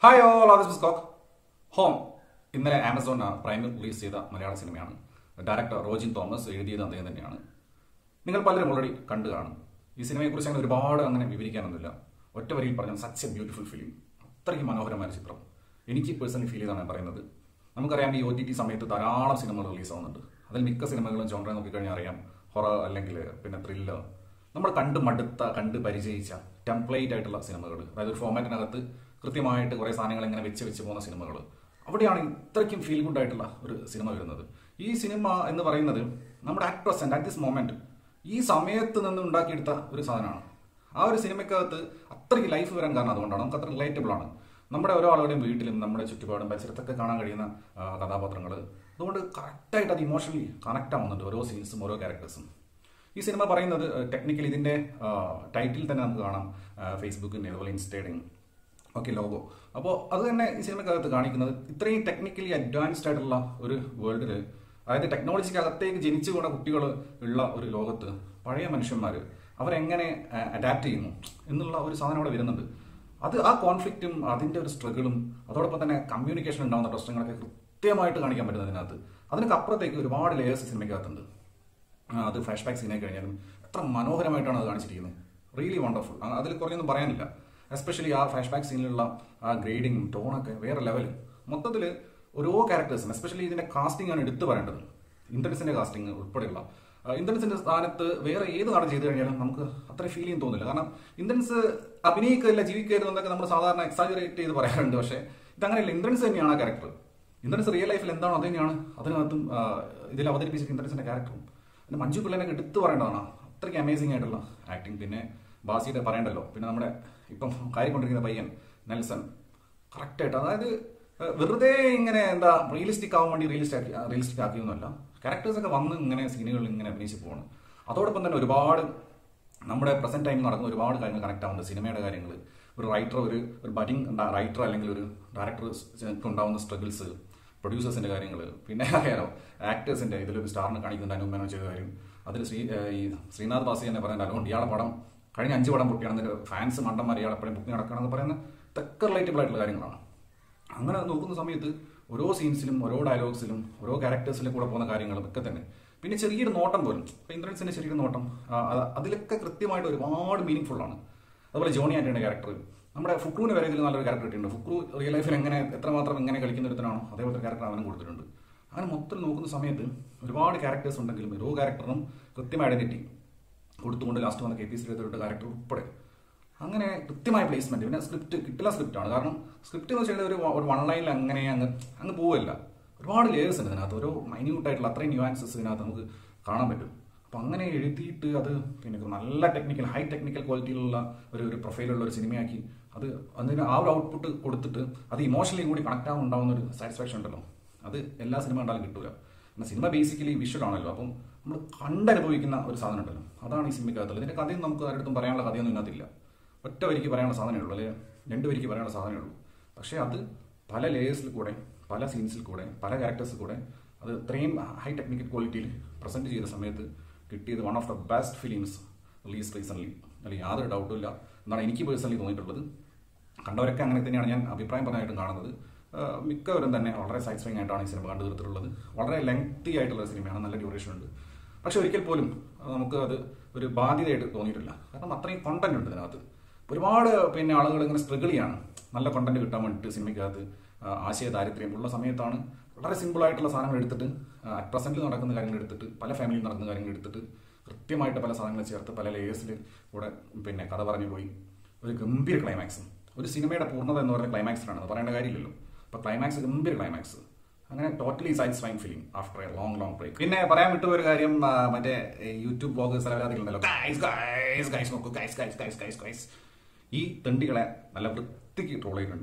hi all this is കോക്ക് Home ഇന്നലെ Amazon പ്രൈമിൽ റിലീസ് ചെയ്ത മലയാള സിനിമയാണ് ഡയറക്ടർ റോജിൻ തോമസ് എഴുതിയത് അദ്ദേഹം തന്നെയാണ് നിങ്ങൾ പലരും ഓൾറെഡി കണ്ടു കാണും ഈ സിനിമയെക്കുറിച്ച് അങ്ങനെ ഒരുപാട് അങ്ങനെ വിവരിക്കാനൊന്നുമില്ല ഒറ്റ വരിയിൽ പറഞ്ഞാൽ സച്ച് എ ബ്യൂട്ടിഫുൾ ഫിലിം അത്രയ്ക്ക് മനോഹരമായ ഒരു ചിത്രം എനിക്ക് പേഴ്സണലി ഫീൽ ചെയ്താണ് ഞാൻ പറയുന്നത് നമുക്കറിയാം ഈ ഒ ടി ടി സമയത്ത് ധാരാളം സിനിമകൾ റിലീസ് ആവുന്നുണ്ട് അതിൽ മിക്ക സിനിമകളും ജോൺറെ നോക്കിക്കഴിഞ്ഞാൽ അറിയാം ഹൊറർ അല്ലെങ്കിൽ പിന്നെ ത്രില്ലർ നമ്മൾ കണ്ട് മടുത്ത കണ്ട് പരിചയിച്ച ടെംപ്ലേറ്റ് ആയിട്ടുള്ള സിനിമകൾ അതായത് ഒരു ഫോമാറ്റിനകത്ത് കൃത്യമായിട്ട് കുറേ സാധനങ്ങൾ ഇങ്ങനെ വെച്ച് വെച്ച് പോകുന്ന സിനിമകൾ അവിടെയാണ് ഇത്രയ്ക്കും ഫീൽ ഗുഡ് ആയിട്ടുള്ള ഒരു സിനിമ വരുന്നത് ഈ സിനിമ എന്ന് പറയുന്നത് നമ്മുടെ at present at this moment ഈ സമയത്ത് നിന്ന് ഉണ്ടാക്കിയെടുത്ത ഒരു സാധനമാണ് ആ ഒരു സിനിമയ്ക്കകത്ത് അത്രയ്ക്ക് ലൈഫ് വരാൻ കാരണം അതുകൊണ്ടാണ് നമുക്ക് അത്ര റിലേറ്റബിൾ ആണ് നമ്മുടെ ഓരോ ആളുകളുടെയും വീട്ടിലും നമ്മുടെ ചുറ്റുപാടും പരിസരത്തൊക്കെ കാണാൻ കഴിയുന്ന കഥാപാത്രങ്ങൾ അതുകൊണ്ട് കറക്റ്റായിട്ട് അത് ഇമോഷണലി കണക്ട് ആവുന്നുണ്ട് ഓരോ സീൻസും ഓരോ ക്യാരക്ടേഴ്സും ഈ സിനിമ പറയുന്നത് ടെക്നിക്കലി ഇതിന്റെ ടൈറ്റിൽ തന്നെ നമുക്ക് കാണാം ഫേസ്ബുക്കിന്റെ അതുപോലെ ഇൻസ്റ്റയുടെയും ഓക്കെ ലോഗോ അപ്പോൾ അത് തന്നെ ഈ സിനിമക്കകത്ത് കാണിക്കുന്നത് ഇത്രയും ടെക്നിക്കലി അഡ്വാൻസ്ഡ് ആയിട്ടുള്ള ഒരു വേൾഡിൽ അതായത് ടെക്നോളജിക്ക് അകത്തേക്ക് ജനിച്ചു വീണ കുട്ടികൾ ഉള്ള ഒരു ലോകത്ത് പഴയ മനുഷ്യന്മാർ അവരെങ്ങനെ അഡാപ്റ്റ് ചെയ്യുന്നു എന്നുള്ള ഒരു സാധനം അവിടെ വരുന്നുണ്ട് അത് ആ കോൺഫ്ലിക്റ്റും അതിന്റെ ഒരു സ്ട്രഗിളും അതോടൊപ്പം തന്നെ കമ്മ്യൂണിക്കേഷൻ ഉണ്ടാകുന്ന പ്രശ്നങ്ങളൊക്കെ കൃത്യമായിട്ട് കാണിക്കാൻ പറ്റുന്നതിനകത്ത് അതിനൊക്കെ അപ്പുറത്തേക്ക് ഒരുപാട് ലേയേഴ്സ് സിനിമയ്ക്കകത്തുണ്ട് ആ, അത് ഫ്ലാഷ് ബാക്ക് സീനെ കഴിഞ്ഞാലും എത്ര മനോഹരമായിട്ടാണ് അത് കാണിച്ചിരിക്കുന്നത് റിയലി വണ്ടർഫുൾ അതിൽ കുറേയൊന്നും പറയാനില്ല എസ്പെഷ്യലി ആ ഫ്ലാഷ് ബാക്ക് സീനിലുള്ള ആ ഗ്രേഡിങ്ങും ടോണൊക്കെ വേറെ ലെവൽ മൊത്തത്തിൽ ഓരോ ക്യാരക്ടേഴ്സും എസ്പെഷ്യലി ഇതിന്റെ കാസ്റ്റിംഗ് ആണ് എടുത്തു പറയേണ്ടത് ഇന്ദ്രൻസിന്റെ കാസ്റ്റിംഗ് ഉൾപ്പെടെയുള്ള ആ, ഇന്ദ്രൻസിന്റെ സ്ഥാനത്ത് വേറെ ഏത് നാട് ചെയ്തു കഴിഞ്ഞാലും നമുക്ക് അത്ര ഫീൽ ചെയ്യാൻ തോന്നില്ല കാരണം ഇന്ദ്രൻസ് അഭിനയിക്കില്ല ജീവിക്കരുത് എന്നൊക്കെ നമ്മൾ സാധാരണ എക്സാജറേറ്റ് ചെയ്ത് പറയാറുണ്ട് പക്ഷേ ഇതങ്ങനെയല്ല ഇന്ദ്രൻസ് തന്നെയാണ് ആ ക്യാരക്ടർ ഇന്ദ്രൻസ് റിയൽ ലൈഫിൽ എന്താണോ അത് തന്നെയാണ് അതിനകത്തും ആ, ഇതിൽ അവതരിപ്പിച്ച ഇന്ദ്രൻസിന്റെ ക്യാരക്ടറും പിന്നെ മഞ്ജു പിള്ളേനൊക്കെ എടുത്തു പറയേണ്ടതാണ് അത്രയ്ക്ക് അമേസിംഗ് ആയിട്ടുള്ള ആക്ടിങ് പിന്നെ ബാസിയുടെ പറയണ്ടല്ലോ പിന്നെ നമ്മുടെ ഇപ്പം കാര്യക്കൊണ്ടിരിക്കുന്ന പയ്യൻ നെൽസൺ കറക്റ്റായിട്ട് അതായത് ഏഹ്, വെറുതെ ഇങ്ങനെ എന്താ റിയലിസ്റ്റിക് ആവാൻ വേണ്ടി റിയലിസ്റ്റിക് ആക്കി റിയലിസ്റ്റിക് ആക്കിയൊന്നുമല്ല ക്യാരക്ടേഴ്സ് ഒക്കെ വന്ന് ഇങ്ങനെ സീനുകളിൽ ഇങ്ങനെ അഭിനയിച്ച് പോകണം അതോടൊപ്പം തന്നെ ഒരുപാട് നമ്മുടെ പ്രസന്റ് ടൈമിൽ നടക്കുന്ന ഒരുപാട് കാര്യങ്ങൾ കണക്ട് ആവുന്നുണ്ട് സിനിമയുടെ കാര്യങ്ങൾ ഒരു റൈറ്റർ ഒരു ഒരു ബഡിങ് റൈറ്റർ അല്ലെങ്കിൽ ഒരു ഡയറക്ടർ ഉണ്ടാവുന്ന സ്ട്രഗിൾസ് പ്രൊഡ്യൂസേഴ്സിന്റെ കാര്യങ്ങൾ പിന്നെ അറിയാലോ ആക്ടേഴ്സിന്റെ ഇതിലൊരു സ്റ്റാറിനെ കാണിക്കുന്നുണ്ട് അനുപമനോ ചെയ്ത കാര്യം അതിൽ ശ്രീ ഏഹ് ഈ ശ്രീനാഥ് ബാസി തന്നെ പറയുന്നത് അതുകൊണ്ട് ഇയാളെ പടം കഴിഞ്ഞ അഞ്ച് പടം പൊട്ടിയാണെന്ന് ഫാൻസ് മണ്ടന്മാർ ഇയാളെ എപ്പോഴും ബുക്കിംഗ് നടക്കണമെന്ന് പറയുന്ന ഇതൊക്കെ റിലേറ്റബിൾ ആയിട്ടുള്ള കാര്യങ്ങളാണ് അങ്ങനെ നോക്കുന്ന സമയത്ത് ഓരോ സീൻസിലും ഓരോ ഡയലോഗ്സിലും ഓരോ ക്യാരക്ടേഴ്സിലും കൂടെ പോകുന്ന കാര്യങ്ങളും ഒക്കെ തന്നെ പിന്നെ ചെറിയൊരു നോട്ടം പോലും ഇപ്പൊ ഇന്ദ്രൻസിന്റെ ചെറിയൊരു നോട്ടം ആ, അത് അതിലൊക്കെ കൃത്യമായിട്ട് ഒരുപാട് മീനിങ് ഫുൾ ആണ് അതുപോലെ ജോണി ആന്റണിയുടെ ക്യാരക്ടർ നമ്മുടെ ഫുക്രുവിന് വരെ ഇതിൽ നല്ലൊരു ക്യാരക്ടർ കിട്ടിയിട്ടുണ്ട് ഫുക്രു റിയൽ ലൈഫിൽ എങ്ങനെ എത്രമാത്രം എങ്ങനെ കളിക്കുന്ന ഒരുത്തനാണോ അതേപോലത്തെ ക്യാരക്ടർ അവനും കൊടുത്തിട്ടുണ്ട് അങ്ങനെ മൊത്തത്തിൽ നോക്കുന്ന സമയത്ത് ഒരുപാട് ക്യാരക്ടേഴ്സ് ഉണ്ടെങ്കിലും ഓരോ ക്യാരക്ടറിനും കൃത്യമായ ഐഡന്റിറ്റി കൊടുത്തുകൊണ്ട് ലാസ്റ്റ് വന്ന കെ പി ശ്രീധരുടെ ക്യാരക്ടർ ഉൾപ്പെടെ അങ്ങനെ കൃത്യമായ പ്ലേസ്മെന്റ് പിന്നെ സ്ക്രിപ്റ്റ് കിട്ടില്ല സ്ക്രിപ്റ്റ് ആണ് കാരണം സ്ക്രിപ്റ്റ് എന്ന് വെച്ചാൽ ഒരു ഒരു വൺ ലൈനിൽ അങ്ങനെ അങ്ങ് അങ്ങ് പോവല്ല ഒരുപാട് ലേയേഴ്സ് ഉണ്ട് ഇതിനകത്ത് ഓരോ മൈന്യൂട്ട് ആയിട്ടുള്ള അത്രയും ന്യൂആൻസസ് ഇതിനകത്ത് നമുക്ക് കാണാൻ പറ്റും അപ്പൊ അങ്ങനെ എഴുതിയിട്ട് അത് പിന്നെ നല്ല ടെക്നിക്കൽ ഹൈ ടെക്നിക്കൽ ക്വാളിറ്റിയിലുള്ള ഒരു ഒരു പ്രൊഫൈലുള്ള ഒരു സിനിമയാക്കി അത് അതിന് ആ ഒരു ഔട്ട്പുട്ട് കൊടുത്തിട്ട് അത് ഇമോഷണലി കൂടി കണക്ട് ആവാൻ ഉണ്ടാവുന്ന ഒരു സാറ്റിസ്ഫാക്ഷൻ ഉണ്ടല്ലോ അത് എല്ലാ സിനിമ കണ്ടാലും കിട്ടൂല പിന്നെ സിനിമ ബേസിക്കലി വിഷ്വൽ ആണല്ലോ അപ്പം നമ്മൾ കണ്ടനുഭവിക്കുന്ന ഒരു സാധനം ഉണ്ടല്ലോ അതാണ് ഈ സിനിമയ്ക്കകത്തുള്ളത് ഇതിന്റെ കഥയും നമുക്ക് ആരുടെ പറയാനുള്ള കഥയൊന്നും ഇതിനകത്തില്ല ഒറ്റ വരിക്ക് പറയാനുള്ള സാധനമേ ഉള്ളൂ അല്ലെങ്കിൽ രണ്ട് വരിക്ക് പറയാനുള്ള സാധനമേ ഉള്ളൂ പക്ഷേ അത് പല ലേയേഴ്സിൽ കൂടെ പല സീൻസിൽ കൂടെ പല ക്യാരക്ടേഴ്സിൽ കൂടെ അത് ഇത്രയും ഹൈ ടെക്നിക്കൽ ക്വാളിറ്റിയിൽ പ്രസന്റ് ചെയ്ത സമയത്ത് കിട്ടിയത് one of the best films release recently അല്ലെങ്കിൽ യാതൊരു ഡൗട്ടും ഇല്ല എന്നാണ് എനിക്ക് പേഴ്സണലി തോന്നിയിട്ടുള്ളത് കണ്ടവരൊക്കെ അങ്ങനെ തന്നെയാണ് ഞാൻ അഭിപ്രായം പറഞ്ഞായിട്ടും കാണുന്നത് ആഹ് മിക്കവരും തന്നെ വളരെ സാറ്റിസ്ഫൈങ് ആയിട്ടാണ് ഈ സിനിമ കണ്ടു തീർത്തിട്ടുള്ളത് വളരെ ലെങ്തി ആയിട്ടുള്ള സിനിമയാണ് നല്ല ഡ്യൂറേഷൻ ഉണ്ട് പക്ഷെ ഒരിക്കൽ പോലും അത് നമുക്ക് അത് ഒരു ബാധ്യതയായിട്ട് തോന്നിയിട്ടില്ല കാരണം അത്രയും കണ്ടന്റ് ഉണ്ട് ഇതിനകത്ത് ഒരുപാട് പിന്നെ ആളുകൾ ഇങ്ങനെ സ്ട്രഗിൾ ചെയ്യാണ് നല്ല കണ്ടന്റ് കിട്ടാൻ വേണ്ടിയിട്ട് സിനിമയ്ക്കകത്ത് ആഹ് ആശയ ദാരിദ്ര്യം ഉള്ള സമയത്താണ് വളരെ സിമ്പിൾ ആയിട്ടുള്ള സാധനങ്ങൾ എടുത്തിട്ട് അറ്റ് പ്രസന്റിൽ നടക്കുന്ന കാര്യങ്ങൾ എടുത്തിട്ട് പല ഫാമിലിയിൽ നടക്കുന്ന കാര്യങ്ങൾ എടുത്തിട്ട് കൃത്യമായിട്ട് പല സാധനങ്ങൾ ചേർത്ത് പല ലേയേഴ്സിൽ കൂടെ പിന്നെ കഥ പറഞ്ഞു പോയി ഒരു ഗംഭീര ക്ലൈമാക്സ് ഒരു സിനിമയുടെ പൂർണ്ണത എന്ന് പറയുന്ന ക്ലൈമാക്സിലാണ് അത് പറയേണ്ട കാര്യമില്ലല്ലോ അപ്പൊ ക്ലൈമാക്സ് ഗംഭീര ക്ലൈമാക്സ് അങ്ങനെ totally satisfying film after a long long break പിന്നെ പറയാൻ വിട്ട ഒരു കാര്യം ആ, മറ്റേ യൂട്യൂബ് ബ്ലോഗേഴ്സ് അല്ലാതിലുണ്ടല്ലോ ഗൈസ് ഗൈസ് ഗൈസ് നോക്കൂ guys guys guys guys guys ഈ തെണ്ടികളെ നല്ല വൃത്തിക്ക് ട്രോൾ ചെയ്തിട്ടുണ്ട്